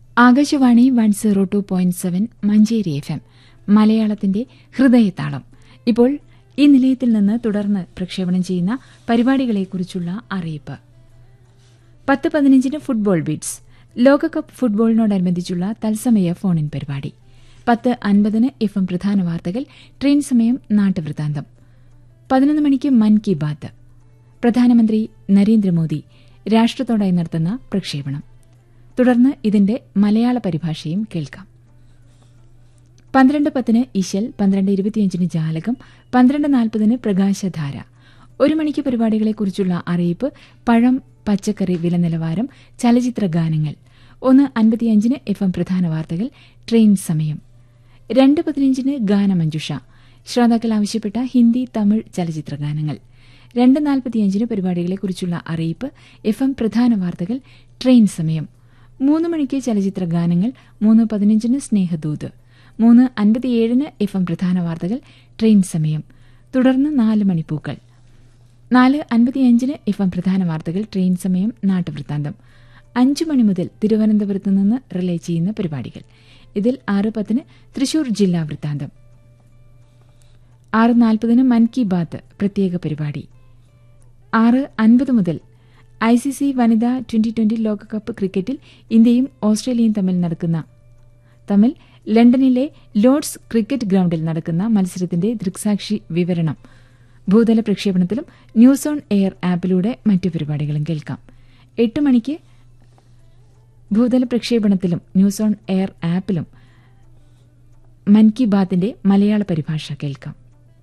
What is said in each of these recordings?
Akashvani one zero two point seven Manjeri F M മലയാളത്തിന്റെ ഹൃദയതാളം ഇപ്പോൾ ഈ നിലയത്തിൽ നിന്ന് തുടർന്ന് പ്രക്ഷേപണം ചെയ്യുന്ന പരിപാടികളെക്കുറിച്ചുള്ള അറിയിപ്പ് പത്ത് പതിനഞ്ചിന് ഫുട്ബോൾ ബീറ്റ്സ് ലോകകപ്പ് ഫുട്ബോളിനോടനുബന്ധിച്ചുള്ള തത്സമയ ഫോൺ ഇൻ പരിപാടി പത്ത് അൻപതിന് എഫ് എം പ്രധാന വാർത്തകൾ ട്രെയിൻ സമയം നാട്ടുവൃത്താന്തം പതിനൊന്ന് മണിക്ക് മൻ കി ബാത്ത് പ്രധാനമന്ത്രി നരേന്ദ്രമോദി രാഷ്ട്രത്തോടായി നടത്തുന്ന പ്രക്ഷേപണം തുടർന്ന് ഇതിന്റെ മലയാള പരിഭാഷയും കേൾക്കാം പന്ത്രണ്ട് പത്തിന് ഇശൽ പന്ത്രണ്ട് ഇരുപത്തിയഞ്ചിന് ജാലകം പന്ത്രണ്ട് നാൽപ്പതിന് പ്രകാശധാര ഒരു മണിക്ക് പരിപാടികളെക്കുറിച്ചുള്ള അറിയിപ്പ് പഴം പച്ചക്കറി വില നിലവാരം ചലച്ചിത്ര ഗാനങ്ങൾ ഒന്ന് അൻപത്തിയഞ്ചിന് എഫ് എം പ്രധാന വാർത്തകൾ ട്രെയിൻ സമയം രണ്ട് പതിനഞ്ചിന് ഗാനമഞ്ജുഷ ശ്രോതാക്കൾ ആവശ്യപ്പെട്ട ഹിന്ദി തമിഴ് ചലച്ചിത്ര ഗാനങ്ങൾ രണ്ട് നാൽപ്പത്തിയഞ്ചിന് പരിപാടികളെക്കുറിച്ചുള്ള അറിയിപ്പ് എഫ് എം പ്രധാന വാർത്തകൾ ട്രെയിൻ സമയം മൂന്ന് മണിക്ക് ചലച്ചിത്ര ഗാനങ്ങൾ മൂന്ന് പതിനഞ്ചിന് സ്നേഹദൂത് മൂന്ന് അൻപത്തിയേഴിന് എഫ് എം പ്രധാന വാർത്തകൾ ട്രെയിൻ സമയം തുടർന്ന് നാല് മണിപ്പൂക്കൾ നാല് അൻപത്തിയഞ്ചിന് എഫ് എം പ്രധാന വാർത്തകൾ ട്രെയിൻ സമയം നാട്ടുവൃത്താന്തം അഞ്ചു മണി മുതൽ തിരുവനന്തപുരത്ത് നിന്ന് റിലേ ചെയ്യുന്ന പരിപാടികൾ ഇതിൽ ആറ് പത്തിന് തൃശൂർ ജില്ലാ വൃത്താന്തം ആറ് നാൽപ്പതിന് മൻ കി ബാത്ത് പ്രത്യേക പരിപാടി ആറ് അൻപത് മുതൽ ഐ സി സി വനിതാ ട്വന്റി ട്വന്റി ലോകകപ്പ് ക്രിക്കറ്റിൽ ഇന്ത്യയും ഓസ്ട്രേലിയയും തമ്മിൽ നടക്കുന്ന തമ്മിൽ ലണ്ടനിലെ ലോർഡ്സ് ക്രിക്കറ്റ് ഗ്രൌണ്ടിൽ നടക്കുന്ന മത്സരത്തിന്റെ ദൃക്സാക്ഷി വിവരണം ഭൂതല പ്രക്ഷേപണത്തിലും ന്യൂസ് ഓൺ എയർ ആപ്പിലൂടെ മറ്റു പരിപാടികളും കേൾക്കാം എട്ട് മണിക്ക് ഭൂതല പ്രക്ഷേപണത്തിലും ന്യൂസ് ഓൺ എയർ ആപ്പിലും മൻ കി ബാത്തിന്റെ മലയാള പരിഭാഷ കേൾക്കാം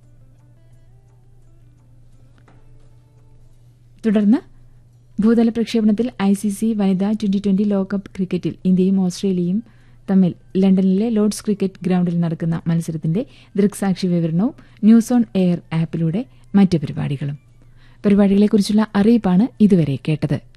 തുടർന്ന് ഭൂതല പ്രക്ഷേപണത്തിൽ ഐ സി സി വനിതാ ട്വന്റി ട്വന്റി ലോകകപ്പ് ക്രിക്കറ്റിൽ ഇന്ത്യയും ഓസ്ട്രേലിയയും തമ്മിൽ ലണ്ടനിലെ ലോർഡ്സ് ക്രിക്കറ്റ് ഗ്രൌണ്ടിൽ നടക്കുന്ന മത്സരത്തിന്റെ ദൃക്സാക്ഷി വിവരണവും ന്യൂസ് ഓൺ എയർ ആപ്പിലൂടെ മറ്റു പരിപാടികളും പരിപാടികളെക്കുറിച്ചുള്ള അറിയിപ്പാണ് ഇതുവരെ കേട്ടത്